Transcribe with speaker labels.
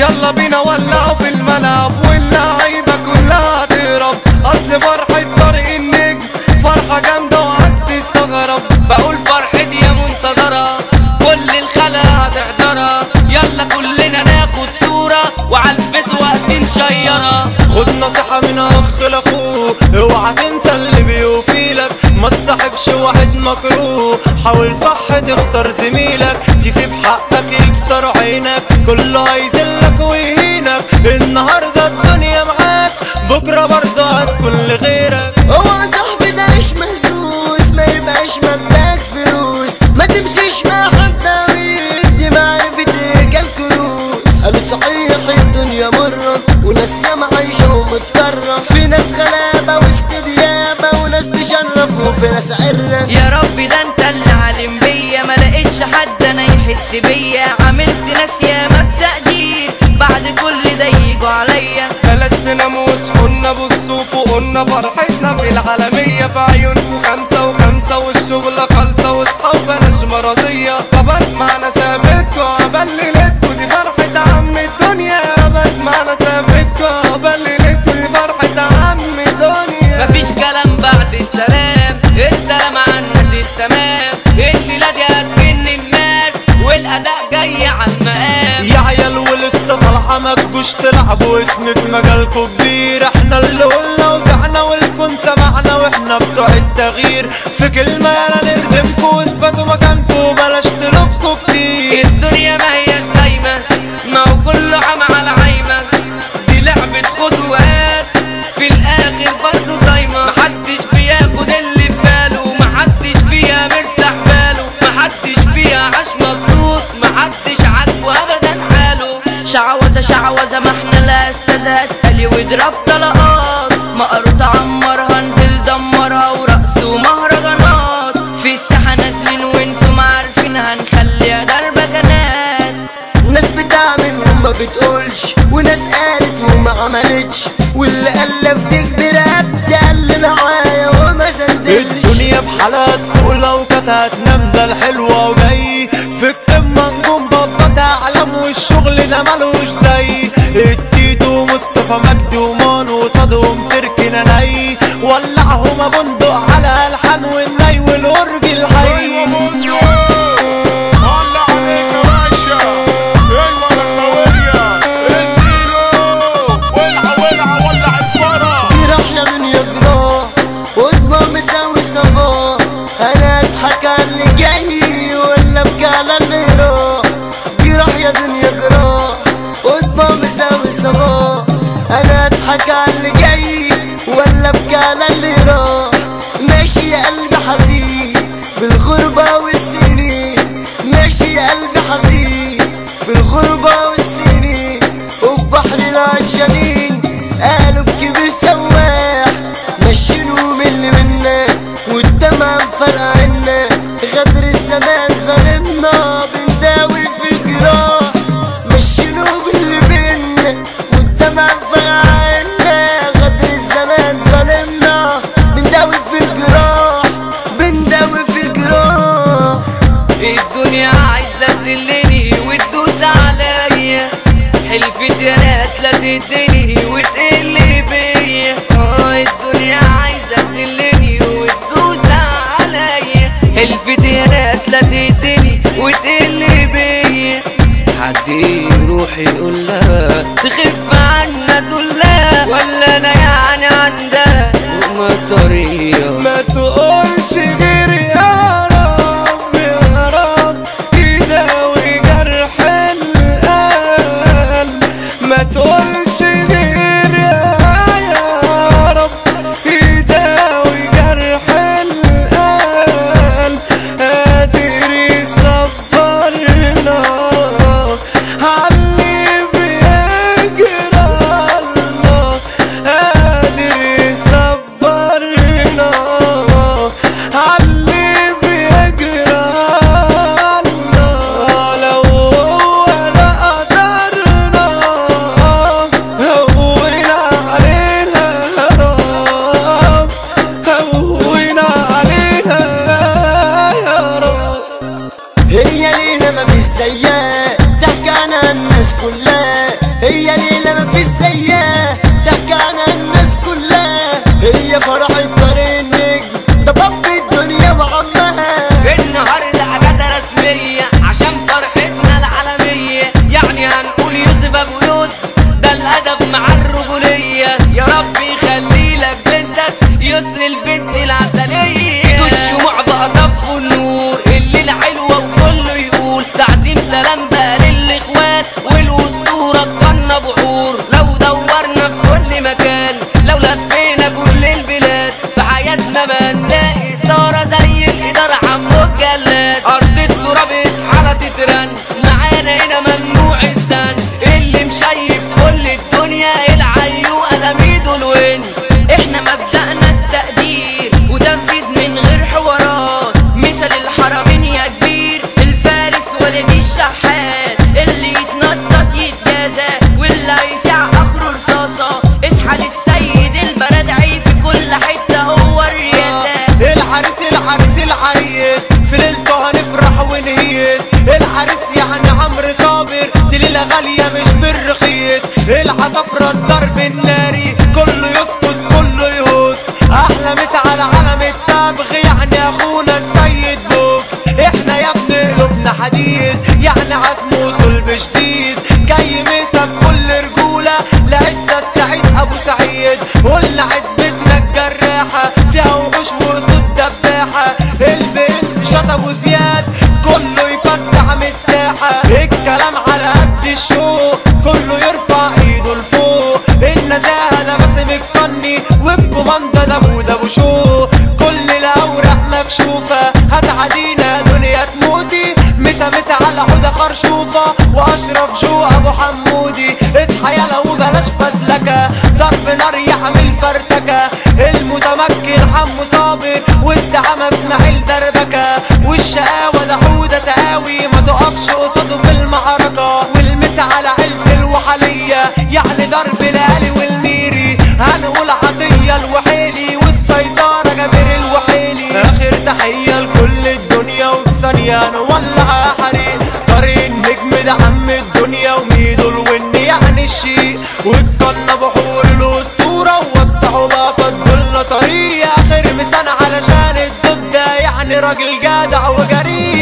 Speaker 1: يلا بينا ولعوا في الملعب واللعيبة كلها تهرب اصل فرحة طارق النجم فرحة جامدة وهتستغرب
Speaker 2: بقول فرحتي يا منتظرة كل الخلا هتحضرها يلا كلنا ناخد صورة وعالفيس وقت نشيرها
Speaker 1: خد نصيحة من اخ لاخوه اوعى تنسى اللي بيوفيلك ما تصاحبش واحد مكروه حاول صح تختار زميلك تسيب حقك يكسر عينك كله هيذلك ويهينك النهارده الدنيا معاك بكره برضه هتكون لغيرك
Speaker 3: اوعى صاحبي تعيش مهزوز ما يبقاش مبدأك فلوس ما تمشيش مع حد عويل دي معرفتك الكروس قالوا صحيح الدنيا مرة وناس ياما عايشة ومضطرة في ناس غلابة واستديابة وناس تشرف وفي ناس عرة
Speaker 4: يا رب ده انت اللي عالم بيا ما لقيتش حد انا يحس بيا عملت ناس ياما بتقدير بعد كل ده يجوا عليا
Speaker 1: بلاش ناموس قلنا بصوا فوقنا فرحتنا في العالمية في عيونكم خمسة وخمسة والشغل خالصة واصحاب بلاش مرضية طب اسمع انا سابتكوا عبال ليلتكوا دي فرحة عم الدنيا بسمع انا سابتكوا عبال ليلتكوا دي فرحة عم الدنيا
Speaker 2: مفيش كلام بعد السلام السلام على الناس التمام الليلة دي هتجن الناس والأداء جاي على المقام
Speaker 1: يا عيال ولسه طالعة ما تجوش تلعبوا اسم في مجالكوا كبير احنا اللي قلنا وزعنا والكون سمعنا واحنا بتوع التغيير في كلمة يلا نردمكوا واثبتوا مكانكوا بلاش تلوكوا كتير
Speaker 2: الدنيا ما هياش دايمة ما هو كله عمى على عايمة دي لعبة خد وهات في الآخر برضه صايمة محدش بياخد اللي في باله محدش فيها مرتاح باله محدش فيها عاش مبسوط محدش عاجبه أبدا حاله
Speaker 4: شعوذة شعوذة ما احنا لا استاذ هتقلي واضرب طلقات مقروط عمرها انزل دمرها ورقص ومهرجانات في الساحة نازلين وانتم عارفين هنخليها ضربة جنات
Speaker 3: ناس بتعمل وما بتقولش وناس قالت وما عملتش واللي ألف تكبر قال معايا وما سندلش
Speaker 1: الدنيا بحالات فوق لو كانت هتنام ده الحلوة وجاي في القمة نجوم بابا تعلم والشغل ده ملوش زي التيتو مصطفى مجدي ومانو وصادهم تركنا ناي ولعهما بندق على الحن والناي والأورج الحي
Speaker 3: جراح يا دنيا جراح وجبه مساوي صباح انا اضحك على اللي جاي ولا ابكي على اللي راح جراح يا دنيا جراح وجبه مساوي صباح انا اضحك على اللي جاي ولا ابكي على اللي راح ماشي يا قلبي حزين بالغربة والسنين ماشي يا قلبي حزين في الغربة والسنين وفي بحر العطشانين قالب كبير سواح مشينه من اللي منا والدمع مفرقع عنا غدر الزمان ظالمنا بنداوي في الجراح مشينه باللي بينا والدمع مفرقع عنا غدر الزمان ظالمنا بنداوي في الجراح بنداوي في الجراح
Speaker 2: الدنيا عايزة تذلني وتدوس عليا حلفت يا ناس لا تدني وتقل بيا اه الدنيا عايزة تذلني وتدوس عليا حلفت يا ناس لا تدني وتقل بيا حد يروح يقول لها تخف عنا ذلها ولا انا يعني عندها لقمة طرية
Speaker 1: ما تقولش غير يا رب يا رب يداوي جرح القلب ما تقولش غير يا يا رب يداوي جرح القلب قادر يصبرنا عاللي بيجرى الله قادر يصبرنا
Speaker 3: يا فرحة طريق النجم ده باب الدنيا معمها
Speaker 2: النهارده اجازه رسميه عشان فرحتنا العالميه يعني هنقول يوسف ابو يوسف ده الادب مع الرجوليه يا رب يخلي لك بنتك يسر البنت العسليه ايدوا الشموع بقى طفوا النور الليله حلوه وكله يقول تعظيم سلام بقى للاخوات والاسطوره تقنا بحور لو دورنا في كل مكان لو لفينا كل البلاد في حياتنا ما نلاقي إدارة زي الإدارة عمو الجلاد أرض التراب إصحى تترن معانا هنا ممنوع السن اللي مشيف كل الدنيا العيوقة ده ميدو الوين
Speaker 4: احنا مبدأنا التقدير وتنفيذ من غير حوارات مثل الحرمين يا كبير الفارس ولد الشحات اللي يتنطط يتجازى واللي هيسع اخره رصاصة اصحى للسيد البرادعي في كل حتة هو الرياسة
Speaker 3: العريس العريس العريس في ليلته هنفرح ونهيس العريس يعني عمرو صابر دي ليلة غالية مش بالرخيص العصافرة الضرب الناري كله يسكت كله يهوس احلى مسا على علم التبغ يعني اخونا السيد بوكس احنا يا ابن قلوبنا حديد يعني عزم وصلب شديد جاي مسا بكل رجولة لعزة سعيد ابو سعيد قلنا عزبتنا الجراحة فيها وحوش واسود دباحة البنس شط ابو زياد كله يفتح من الساحة الكلام على قد الشوق كله يرفع ايده لفوق النزاهة ده باسم القني والكوماندا ده ابو ده ابو شو كل الاوراق مكشوفة هتعدينا دنيا تموتي مسا مسا على حودة خرشوفة واشرف جو ابو حمودي اصحى يلا وبلاش فزلكة ضرب نار يعمل فرتكة المتمكن حمو صابر والزعامة اسماعيل دربكة والشقاوة ده حودة تقاوي ما تقفش قصاده في المعركة والمسا على علم الوحلية يعني ضرب الالي والميري هنقول عطية الوحيلي والسيطرة جابر الوحيلي اخر تحية لكل الدنيا وفي ثانية نولع حريق طريق النجم ده عم الدنيا وميدو الون يعني الشيء والقنا بحور الاسطورة ووسعوا بقى فضلنا طريق اخر مسان علشان الضد ده يعني راجل جدع وجريء